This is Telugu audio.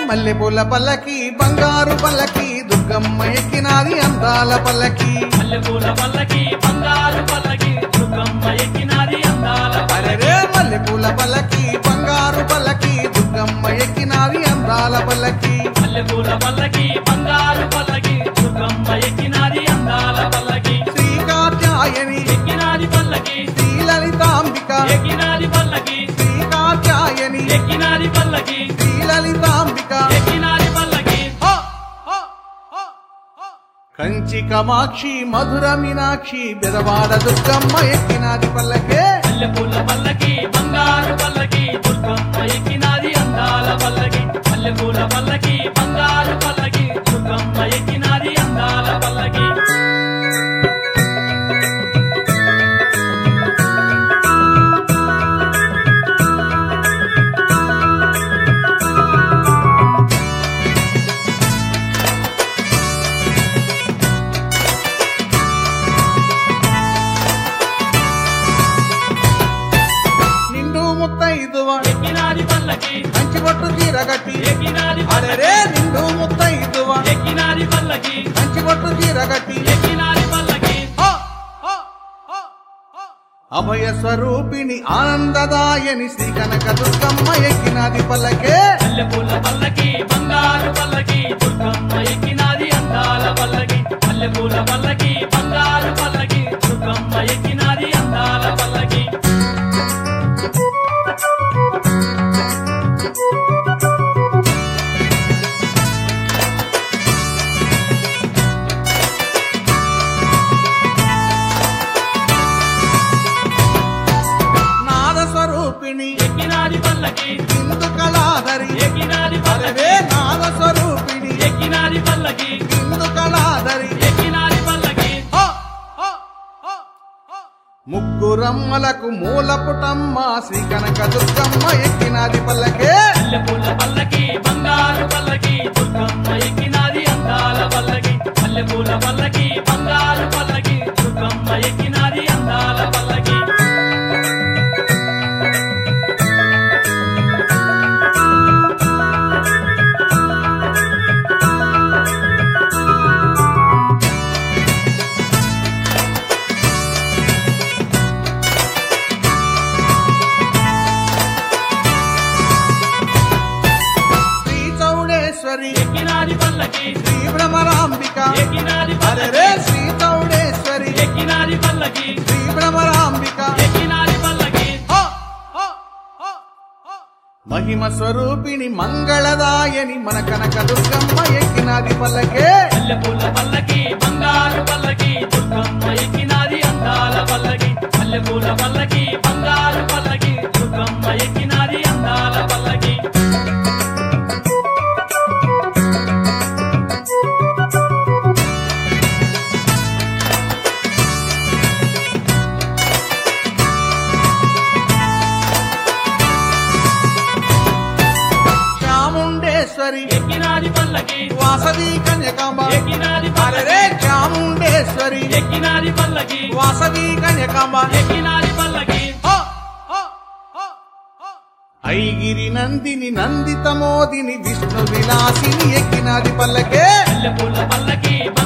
మల్లెపూల పల్లకి బంగారు పల్లకి దుర్గమ్మ ఎక్కినాది అందాల పల్లకి మల్లెపూల పల్లకి బంగారు పల్లకి దుర్గమ్మ ఎక్కినాది అందాల అరెరే మల్లెపూల పల్లకి బంగారు పల్లకి దుర్గమ్మ ఎక్కినాది అందాల పల్లకి మల్లెపూల పల్లకి బంగారు పల్లకి దుర్గమ్మ ఎక్కినాది అందాల పల్లకి శ్రీ కాత్యాయని ఎక్కినాది పల్లకి శ్రీ లలితాంబిక ఎక్కినాది పల్లకి శ్రీ కాత్యాయని ఎక్కినాది పల్లకి శ్రీ లలితాంబిక ఎక్కినాది పల్లకి హ! హ! హ! హ! కంచి కమాక్షి మధుర మీనాక్షి బెదవాడ దుర్గమ్మ ఎక్కినాది పల్లకే మల్లెపూల పల్లకి బంగారు పల్లకి దుర్గమ్మ ఎక్కినాది అందాల పల్లకి మల్లెపూల పల్లకి బంగారు పల్లకి దుర్గమ్మ ఎక్కినాది అందాల పల్లకి నిండు ముత్తైదువ ఎక్కినాది పల్లకి కంచి కొట్టు చీర కట్టి ఎక్కినాది అరెరే నిండు ముత్తైదువ ఎక్కినాది పల్లకి కంచి కొట్టు చీర కట్టి ఎక్కినాది పల్లకి హ! హ! హ! హ! అభయ స్వరూపిణి ఆనందదాయని శ్రీ కనక దుర్గమ్మ ఎక్కినాది పల్లకే మల్లెపూల పల్లకి బంగారు పల్లకి దుర్గమ్మ ఎక్కినాది అందాల పల్లకి మల్లెపూల పల్లకి బంగారు పల్లకి దుర్గమ్మ ఎక్కినాది అందాల పల్లకి నాద స్వరూపిణి ఎక్కినాది పల్లకి హిందు కళాధరి ఎక్కినాది పల్లకి అరెరే నాద స్వరూపిణి ఎక్కినాది పల్లకి హిందు కళాధరి ఎక్కినాది పల్లకి హ! హ! హ! హ! ముగ్గురమ్మలకు మూలపుటమ్మ శ్రీ కనక దుర్గమ్మ ఎక్కినాది పల్లకే మల్లెపూల పల్లకి బంగారు పల్లకి దుర్గమ్మ ఎక్కినాది అందాల పల్లకి మల్లెపూల పల్లకి బంగారు పల్లకి దుర్గమ్మ ఎక్కినాది అందాల పల్లకి శ్రీ చౌడేశ్వరి ఎక్కినాది పల్లకి శ్రీ భ్రమరాంబిక ఎక్కినాది అరెరే పల్లకి శ్రీ చౌడేశ్వరి ఎక్కినాది పల్లకి శ్రీ భ్రమరాంబిక ఎక్కినాది పల్లకి హ! హ! హ! హ! మహిమ స్వరూపిణి మంగళదాయని మన కనక దుర్గమ్మ ఎక్కినాది పల్లకే మల్లెపూల పల్లకి బంగారు పల్లకి దుర్గమ్మ ఎక్కినాది అందాల పల్లకి మల్లెపూల పల్లకి బంగారు పల్లకి దుర్గమ్మ ఎక్కినాది అందాల పల్లకి చాముండేశ్వరి ఎక్కినాది పల్లకి వాసవి కన్యకాంబ ఎక్కినాది అరెరే పల్లకి చాముండేశ్వరి ఎక్కినాది పల్లకి వాసవి కన్యకాంబ ఎక్కినాది పల్లకి హ! హ! హ! హ! ఐగిరి నందిని నందిత మోదిని విష్ణు విలాసిని ఎక్కినాది పల్లకే మల్లెపూల పల్లకి